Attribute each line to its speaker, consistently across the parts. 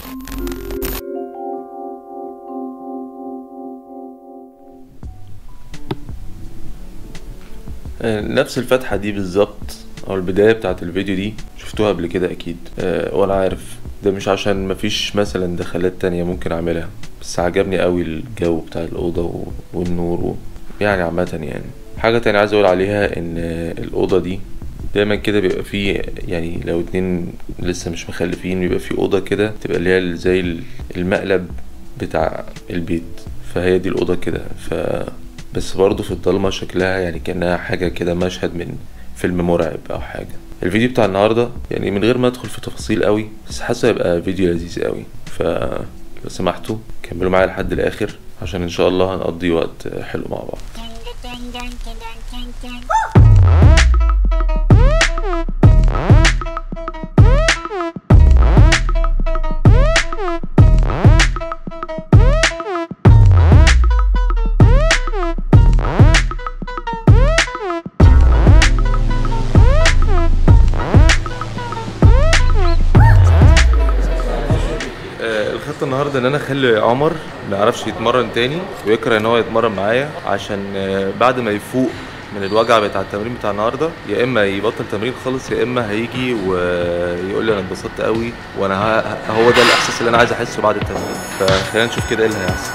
Speaker 1: آه، نفس الفتحة دي بالظبط او البداية بتاعت الفيديو دي شفتوها قبل كده اكيد أه وانا عارف ده مش عشان مفيش مثلا دخلات تانية ممكن اعملها بس عجبني قوي الجو بتاع الأوضة و- والنور و... يعني عامة يعني حاجة تانية عايز اقول عليها ان الأوضة دي دايما كده بيبقى فيه يعني لو اتنين لسه مش مخلفين بيبقى فيه أوضة كده تبقى اللي هي زي المقلب بتاع البيت فهي دي الأوضة كده ف بس برضه في الضلمة شكلها يعني كأنها حاجة كده مشهد من فيلم مرعب أو حاجة الفيديو بتاع النهاردة يعني من غير ما أدخل في تفاصيل قوي بس حاسه هيبقى فيديو لذيذ قوي ف لو سمحتوا كملوا معايا لحد الآخر عشان إن شاء الله هنقضي وقت حلو مع بعض آه، الخطة النهاردة ان انا اخلي عمر ما يعرفش يتمرن تاني ويكره ان هو يتمرن معايا عشان آه، بعد ما يفوق من الوجع بتاع التمرين بتاع النهارده يا اما يبطل تمرين خالص يا اما هيجي ويقول لي انا اتبسطت قوي وانا ه... ه- هو ده الاحساس اللي انا عايز احسه بعد التمرين فخلينا نشوف كده ايه اللي هيحصل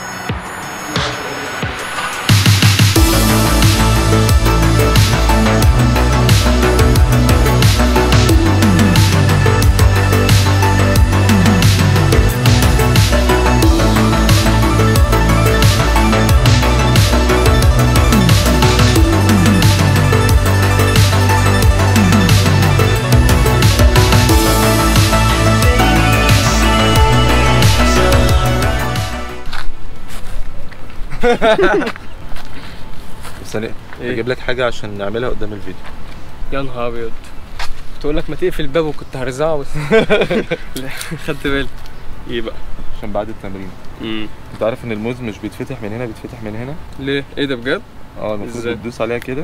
Speaker 1: بس انا
Speaker 2: إيه؟
Speaker 1: اجيب لك حاجة عشان نعملها قدام الفيديو
Speaker 2: يا نهار ابيض كنت اقول لك ما تقفل الباب وكنت هرزعه بس لا، خدت بالي ايه بقى
Speaker 1: عشان بعد التمرين
Speaker 2: امم
Speaker 1: انت عارف ان الموز مش بيتفتح من هنا بيتفتح من هنا
Speaker 2: ليه ايه ده بجد
Speaker 1: اه المفروض
Speaker 2: إزاي؟
Speaker 1: بتدوس عليها كده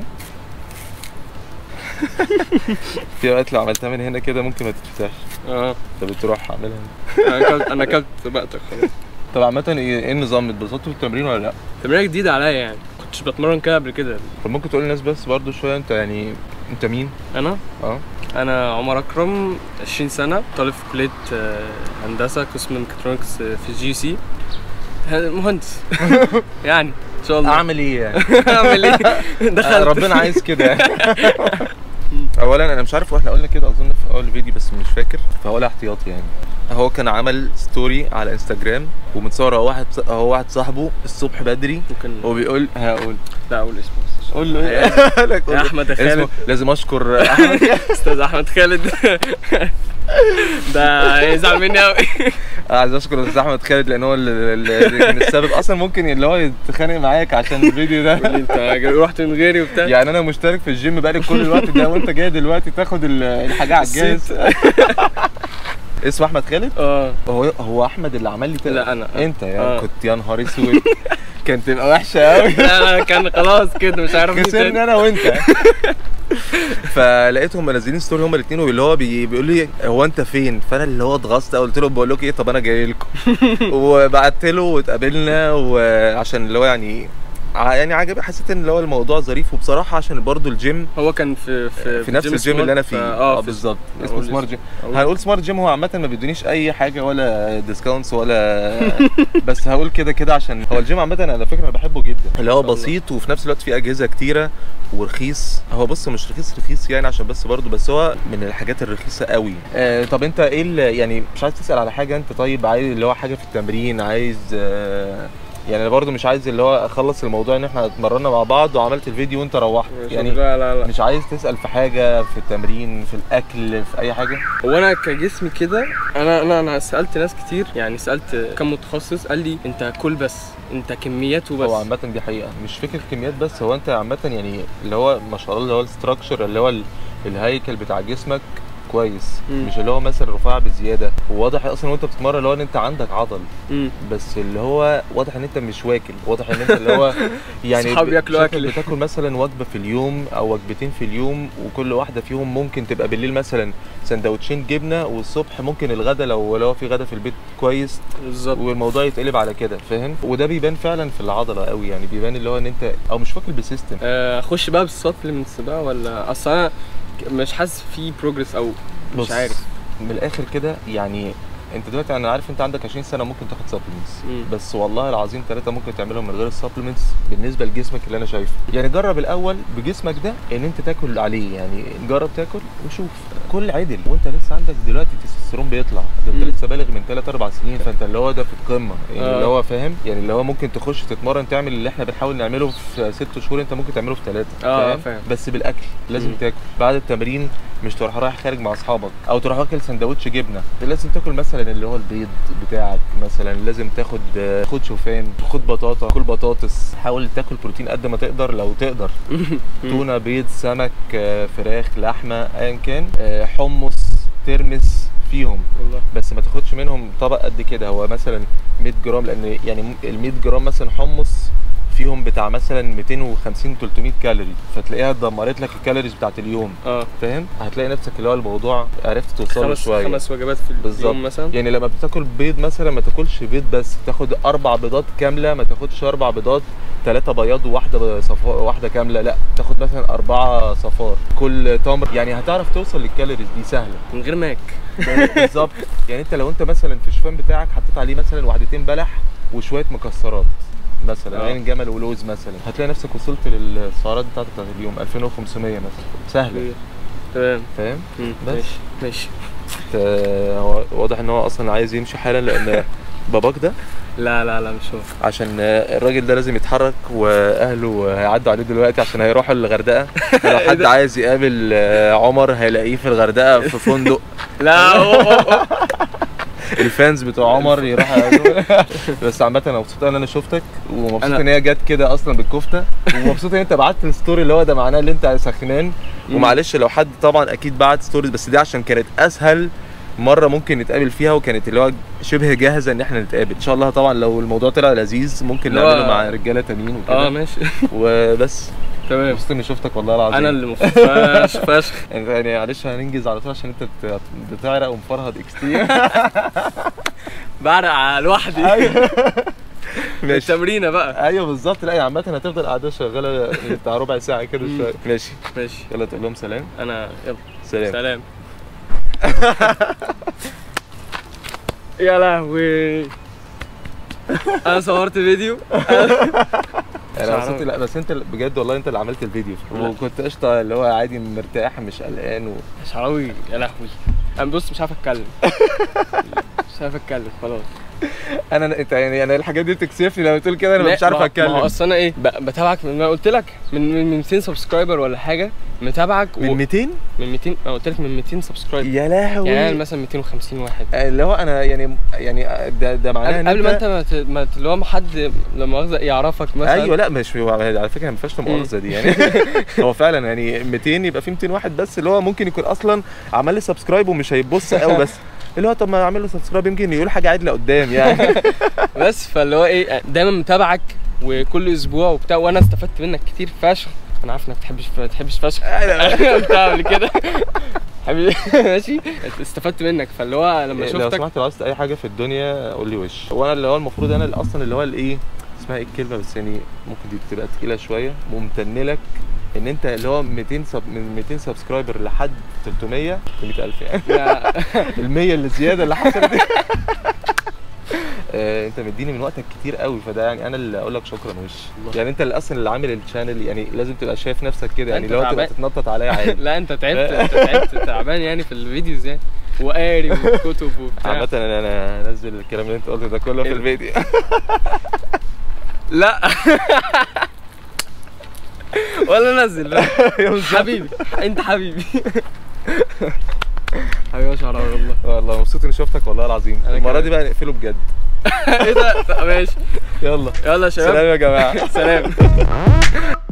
Speaker 1: في اوقات لو عملتها من هنا كده ممكن ما تتفتحش
Speaker 2: اه
Speaker 1: انت بتروح اعملها هنا.
Speaker 2: انا اكلت انا اكلت بقتك خلاص
Speaker 1: طب عامة ايه ايه النظام اتبسطتوا في التمرين ولا لا؟
Speaker 2: تمرينه جديده عليا يعني كنتش بتمرن كده قبل كده
Speaker 1: طب ممكن تقول للناس بس برضو شوية انت يعني انت مين؟
Speaker 2: انا
Speaker 1: اه
Speaker 2: انا عمر اكرم 20 سنه طالب في كليه آه، هندسه قسم ميكاترونكس آه، في جي سي مهندس يعني ان شاء الله
Speaker 1: اعمل ايه يعني؟
Speaker 2: اعمل ايه دخلت
Speaker 1: ربنا عايز كده يعني اولا انا مش عارف واحنا قلنا كده اظن في اول فيديو بس مش فاكر فهقولها احتياطي يعني هو كان عمل ستوري على انستجرام ومتصور هو واحد هو واحد صاحبه الصبح بدري
Speaker 2: ممكن
Speaker 1: وبيقول هقول
Speaker 2: لا اقول اسمه بس
Speaker 1: قول له ايه لك قول
Speaker 2: يا
Speaker 1: له.
Speaker 2: أحمد يا
Speaker 1: اسمه
Speaker 2: خالد.
Speaker 1: لازم اشكر احمد
Speaker 2: استاذ احمد خالد ده هيزعل مني قوي
Speaker 1: عايز اشكر الاستاذ احمد خالد لان هو اللي اللي كان السبب اصلا ممكن اللي هو يتخانق معاك عشان الفيديو ده
Speaker 2: انت رحت من غيري وبتاع
Speaker 1: يعني انا مشترك في الجيم بقالي كل الوقت ده وانت جاي دلوقتي تاخد ال- الحاجه على الجاهز اسمه احمد خالد
Speaker 2: اه
Speaker 1: هو هو احمد اللي عمل لي كده
Speaker 2: لا، أنا.
Speaker 1: انت يا
Speaker 2: آه.
Speaker 1: كنت يا نهار اسود كانت تبقى وحشه قوي
Speaker 2: لا لا كان خلاص كده مش عارف مين
Speaker 1: كسرني
Speaker 2: تاني
Speaker 1: انا وانت فلقيتهم منزلين ستوري هما الاثنين واللي هو بي- بيقول لي هو انت فين فانا اللي هو اتغصت قلت له بقول لكم ايه طب انا جاي لكم وبعت له واتقابلنا وعشان اللي هو يعني ع- يعني عجب حسيت ان اللي هو الموضوع ظريف وبصراحه عشان برضو الجيم
Speaker 2: هو كان في في,
Speaker 1: في نفس
Speaker 2: جيم
Speaker 1: الجيم
Speaker 2: سمارت،
Speaker 1: اللي انا
Speaker 2: ف-
Speaker 1: فيه
Speaker 2: اه في-
Speaker 1: بالظبط اسمه
Speaker 2: أقول
Speaker 1: سمارت
Speaker 2: اسمه.
Speaker 1: جيم
Speaker 2: أقول-
Speaker 1: هنقول سمارت جيم هو عامه ما بيدونيش اي حاجه ولا ديسكاونتس ولا بس هقول كده كده عشان هو الجيم عامه على فكره انا بحبه جدا اللي هو
Speaker 2: إن شاء الله.
Speaker 1: بسيط وفي نفس الوقت فيه اجهزه كتيره ورخيص هو بص مش رخيص رخيص يعني عشان بس برضه بس هو من الحاجات الرخيصه قوي آه طب انت ايه ال- يعني مش عايز تسال على حاجه انت طيب عايز اللي هو حاجه في التمرين عايز آه يعني انا برضه مش عايز اللي هو اخلص الموضوع ان احنا اتمرنا مع بعض وعملت الفيديو وانت روحت يعني
Speaker 2: لا لا لا
Speaker 1: مش عايز تسال في حاجه في التمرين في الاكل في اي حاجه
Speaker 2: هو انا كجسمي كده انا انا انا سالت ناس كتير يعني سالت كم متخصص قال لي انت كل بس انت كميات وبس
Speaker 1: هو عامة دي حقيقة مش فكرة كميات بس هو انت عامة يعني اللي هو ما شاء الله اللي هو الاستراكشر اللي هو ال- الهيكل بتاع جسمك كويس
Speaker 2: مم.
Speaker 1: مش اللي هو مثلا رفيع بزياده وواضح اصلا وانت بتتمرن اللي هو ان انت عندك عضل
Speaker 2: مم.
Speaker 1: بس اللي هو واضح ان انت مش واكل واضح ان انت اللي هو يعني
Speaker 2: صحابي
Speaker 1: ب-
Speaker 2: ياكلوا
Speaker 1: شكلك
Speaker 2: أكل.
Speaker 1: بتاكل مثلا وجبه في اليوم او وجبتين في اليوم وكل واحده فيهم ممكن تبقى بالليل مثلا سندوتشين جبنه والصبح ممكن الغدا لو لو في غدا في البيت كويس
Speaker 2: بالظبط
Speaker 1: والموضوع يتقلب على كده فاهم وده بيبان فعلا في العضله قوي يعني بيبان اللي هو ان انت او مش واكل بسيستم
Speaker 2: آه، اخش بقى بالسبلمنتس بقى ولا اصل انا مش حاسس في بروجرس او مش
Speaker 1: بص،
Speaker 2: عارف
Speaker 1: من الاخر كده يعني انت دلوقتي انا عارف انت عندك 20 سنه ممكن تاخد سبلمنتس
Speaker 2: مم.
Speaker 1: بس والله العظيم ثلاثه ممكن تعملهم من غير السبلمنتس بالنسبه لجسمك اللي انا شايفه يعني جرب الاول بجسمك ده ان انت تاكل عليه يعني جرب تاكل وشوف كل عدل وانت لسه عندك دلوقتي تستوستيرون بيطلع ده انت
Speaker 2: مم.
Speaker 1: لسه بالغ من 3 4 سنين فانت اللي هو ده في القمه يعني
Speaker 2: آه.
Speaker 1: اللي هو فاهم يعني اللي هو ممكن تخش تتمرن تعمل اللي احنا بنحاول نعمله في ست شهور انت ممكن تعمله في ثلاثه
Speaker 2: آه، فاهم.
Speaker 1: بس بالاكل لازم
Speaker 2: مم.
Speaker 1: تاكل بعد التمرين مش تروح رايح خارج مع اصحابك او تروح واكل سندوتش جبنه لازم تاكل مثلا اللي هو البيض بتاعك مثلا لازم تاخد خد شوفان خد بطاطا كل بطاطس حاول تاكل بروتين قد ما تقدر لو تقدر تونه بيض سمك آه، فراخ لحمه ايا كان آه، حمص ترمس فيهم
Speaker 2: والله
Speaker 1: بس ما تاخدش منهم طبق قد كده هو مثلا 100 جرام لان يعني ال 100 جرام مثلا حمص فيهم بتاع مثلا 250 300 كالوري فتلاقيها دمرت لك الكالوريز بتاعت اليوم
Speaker 2: اه
Speaker 1: فاهم هتلاقي نفسك اللي هو الموضوع عرفت توصله
Speaker 2: خمس
Speaker 1: شويه
Speaker 2: خمس وجبات في
Speaker 1: بالظبط
Speaker 2: اليوم مثلا
Speaker 1: يعني لما بتاكل بيض مثلا ما تاكلش بيض بس تاخد اربع بيضات كامله ما تاخدش اربع بيضات ثلاثة بياض وواحدة صفار واحدة كاملة لا تاخد مثلا أربعة صفار كل تمر يعني هتعرف توصل للكالوريز دي سهلة
Speaker 2: من غير ماك
Speaker 1: بالظبط يعني انت لو انت مثلا في الشوفان بتاعك حطيت عليه مثلا واحدتين بلح وشويه مكسرات مثلا
Speaker 2: اه.
Speaker 1: عين جمل ولوز مثلا هتلاقي نفسك وصلت للسعرات بتاعتك بتاعت اليوم 2500 مثلا سهله
Speaker 2: تمام
Speaker 1: فاهم
Speaker 2: مم.
Speaker 1: بس.
Speaker 2: ماشي ماشي
Speaker 1: انت- هو واضح ان هو اصلا عايز يمشي حالا لان باباك ده
Speaker 2: لا لا لا مش هو
Speaker 1: عشان الراجل ده لازم يتحرك واهله هيعدوا عليه دلوقتي عشان هيروحوا الغردقه لو حد
Speaker 2: ده؟
Speaker 1: عايز يقابل عمر هيلاقيه في الغردقه في فندق
Speaker 2: لا هو هو هو.
Speaker 1: الفانز بتوع عمر يروحوا يقابلوه. بس عامة انا مبسوط ان انا شفتك ومبسوط
Speaker 2: أنا-
Speaker 1: ان هي جت كده اصلا بالكفته ومبسوط ان انت بعت الستوري اللي هو ده معناه ان انت سخنان
Speaker 2: مم.
Speaker 1: ومعلش لو حد طبعا اكيد بعت ستوريز بس دي عشان كانت اسهل مره ممكن نتقابل فيها وكانت اللي هو شبه جاهزه ان احنا نتقابل ان شاء الله طبعا لو الموضوع طلع لذيذ ممكن
Speaker 2: اللي هو-
Speaker 1: نعمله مع رجاله تانيين
Speaker 2: اه
Speaker 1: وكده
Speaker 2: ماشي
Speaker 1: وبس
Speaker 2: تمام
Speaker 1: مبسوط اني شفتك والله العظيم
Speaker 2: انا اللي مبسوط فشخ فشخ
Speaker 1: يعني يعني معلش هننجز على طول عشان انت بت- بتعرق ومفرهد اكستريم
Speaker 2: بعرق لوحدي
Speaker 1: ماشي
Speaker 2: التمرينه بقى
Speaker 1: ايوه بالظبط لا يا عامة هتفضل قاعدة شغالة بتاع ربع ساعة كده
Speaker 2: مم.
Speaker 1: شوية ماشي
Speaker 2: ماشي
Speaker 1: يلا تقول لهم سلام
Speaker 2: انا يلا
Speaker 1: سلام
Speaker 2: سلام يا لهوي انا صورت فيديو
Speaker 1: انا
Speaker 2: شعراوي.
Speaker 1: مبسوط لا بس انت بجد والله انت اللي عملت الفيديو
Speaker 2: لا.
Speaker 1: وكنت قشطة اللي هو عادي مرتاح مش قلقان و...
Speaker 2: شعراوي يا لهوي انا بص مش عارف اتكلم مش عارف اتكلم خلاص
Speaker 1: انا انت يعني انا الحاجات دي بتكسفني لما تقول كده انا
Speaker 2: لا،
Speaker 1: مش عارف
Speaker 2: ما- ما هو
Speaker 1: اتكلم
Speaker 2: اصل انا ايه ب- بتابعك من ما قلت لك من من من 200 سبسكرايبر ولا حاجه متابعك و-
Speaker 1: من 200
Speaker 2: من 200 ما قلت لك من 200 سبسكرايبر
Speaker 1: يا لهوي
Speaker 2: يعني أنا مثلا 250 واحد
Speaker 1: اللي هو انا يعني يعني ده ده معناه
Speaker 2: قبل
Speaker 1: ان
Speaker 2: قبل ما انت ما ت- ما ت- اللي هو ما حد لما مؤاخذه يعرفك مثلا
Speaker 1: ايوه لا مش هو على فكره ما فيهاش مؤاخذه دي يعني هو فعلا يعني 200 يبقى في 200 واحد بس اللي هو ممكن يكون اصلا عمل لي سبسكرايب ومش هيبص قوي بس اللي هو طب ما اعمل له سبسكرايب يمكن يقول حاجه عادله قدام يعني
Speaker 2: بس فاللي هو ايه دايما متابعك وكل اسبوع وبتاع وانا استفدت منك كتير فشخ انا عارف انك بتحبش بتحبش فشخ قلتها قبل كده حبيبي ماشي استفدت منك فاللي هو لما
Speaker 1: لو
Speaker 2: شفتك
Speaker 1: سمحت لو عايز اي حاجه في الدنيا قول لي وش وانا اللي هو المفروض انا اللي اصلا اللي هو الايه اسمها ايه الكلمه بس يعني ممكن دي تبقى تقيله شويه ممتن لك ان انت اللي هو 200 سب من 200 سبسكرايبر لحد 300 100000 يعني
Speaker 2: يا-
Speaker 1: ال 100 اللي زياده اللي حصلت دي آه، انت مديني من وقتك كتير قوي فده يعني انا اللي اقول لك شكرا وش
Speaker 2: الله.
Speaker 1: يعني انت اللي اصلا اللي عامل الشانل يعني لازم تبقى شايف نفسك كده يعني
Speaker 2: انت
Speaker 1: لو تبقى
Speaker 2: تعبان.
Speaker 1: تتنطط عليا عادي
Speaker 2: لا انت تعبت انت تعبت تعبان يعني في الفيديوز يعني وقاري وكتب وبتاع
Speaker 1: عامة انا انا هنزل الكلام اللي انت قلته ده كله في
Speaker 2: ايه؟
Speaker 1: الفيديو
Speaker 2: لا ولا نزل لا. حبيبي انت حبيبي حبيبي يا شعراوي والله
Speaker 1: والله مبسوط اني شفتك والله العظيم
Speaker 2: أنا
Speaker 1: المرة
Speaker 2: كمان.
Speaker 1: دي بقى نقفله بجد
Speaker 2: ايه ده طب ماشي
Speaker 1: يلا
Speaker 2: يلا يا شباب
Speaker 1: سلام يا جماعة
Speaker 2: سلام